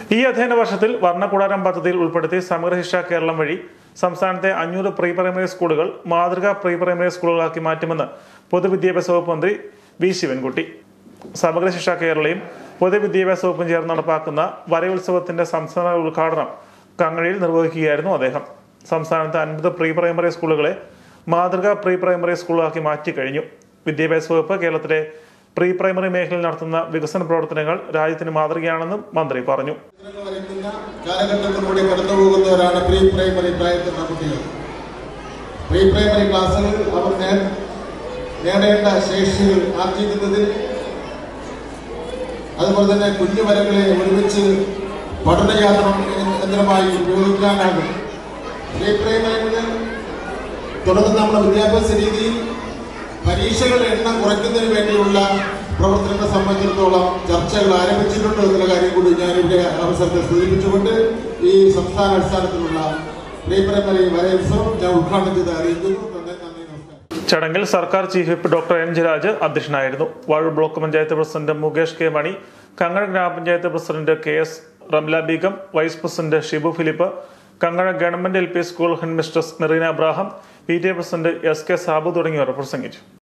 ഈ അധ്യയന വർഷത്തിൽ വർണ്ണകൂടാരം പദ്ധതിയിൽ ഉൾപ്പെടുത്തി സമഗ്ര ശിക്ഷ കേരളം വഴി സംസ്ഥാനത്തെ അഞ്ഞൂറ് പ്രീ പ്രൈമറി സ്കൂളുകൾ മാതൃകാ പ്രീ പ്രൈമറി സ്കൂളുകളാക്കി മാറ്റുമെന്ന് പൊതുവിദ്യാഭ്യാസ വകുപ്പ് മന്ത്രി വി ശിവൻകുട്ടി സമഗ്ര ശിക്ഷ കേരളയും പൊതുവിദ്യാഭ്യാസ വകുപ്പും ചേർന്ന് നടപ്പാക്കുന്ന വരയുത്സവത്തിന്റെ സംസ്ഥാന ഉദ്ഘാടനം കങ്ങഴയിൽ നിർവഹിക്കുകയായിരുന്നു അദ്ദേഹം സംസ്ഥാനത്തെ അൻപത് പ്രീ പ്രൈമറി സ്കൂളുകളെ മാതൃകാ പ്രീ പ്രൈമറി സ്കൂളുകളാക്കി മാറ്റിക്കഴിഞ്ഞു വിദ്യാഭ്യാസ വകുപ്പ് കേരളത്തിലെ പ്രീ പ്രൈമറി മേഖലയിൽ നടത്തുന്ന വികസന പ്രവർത്തനങ്ങൾ രാജ്യത്തിന് മാതൃകയാണെന്നും മന്ത്രി പറഞ്ഞു ചിത്രങ്ങൾ വരയ്ക്കുന്ന കാലഘട്ടത്തിലൂടെ കടന്നു പോകുന്നവരാണ് പ്രീ പ്രൈമറി പ്രായത്തിലുള്ള കുട്ടികൾ പ്രീ പ്രൈമറി ക്ലാസ്സുകൾ അവർ നേ- നേടേണ്ട ശേഷികൾ ആർജിക്കുന്നതിൽ അതുപോലെ തന്നെ കുഞ്ഞു വരകളെ ഒരുമിച്ച് പഠനയാത്ര യന്ത്രമായി ഉപയോഗിക്കാനാകും പ്രീ പ്രൈമറി മുതൽ തുടർന്ന് നമ്മുടെ വിദ്യാഭ്യാസ രീതിയിൽ പരീക്ഷകളുടെ എണ്ണം കുറയ്ക്കുന്നതിന് വേണ്ടിയുള്ള പ്രവർത്തനത്തെ സംബന്ധിച്ചിടത്തോളം ചർച്ചകൾ ആരംഭിച്ചിട്ടുണ്ട് എന്നുള്ള കാര്യം കൂടി ഞാൻ ഇവിടെ അവസരത്തിൽ സൂചിപ്പിച്ചുകൊണ്ട് ഈ സംസ്ഥാന അടിസ്ഥാനത്തിലുള്ള പ്രീ പ്രൈമറി വരയുത്സവം ഞാൻ ഉദ്ഘാടനം ചെയ്ത് അറിയിക്കുന്നു നന്ദി നന്ദി നമസ്കാരം ചടങ്ങിൽ സർക്കാർ chief whip doctor N Jayaraj അധ്യക്ഷനായിരുന്നു Vazhoor block panchayat president Mukesh K Mani Kangazha ഗ്രാമപഞ്ചായത്ത് president K S Ramla Beegum vice president Shibu Philip Kangazha government L P school head mistress Merina Abraham P T A president S K Sabu തുടങ്ങിയവർ പ്രസംഗിച്ചു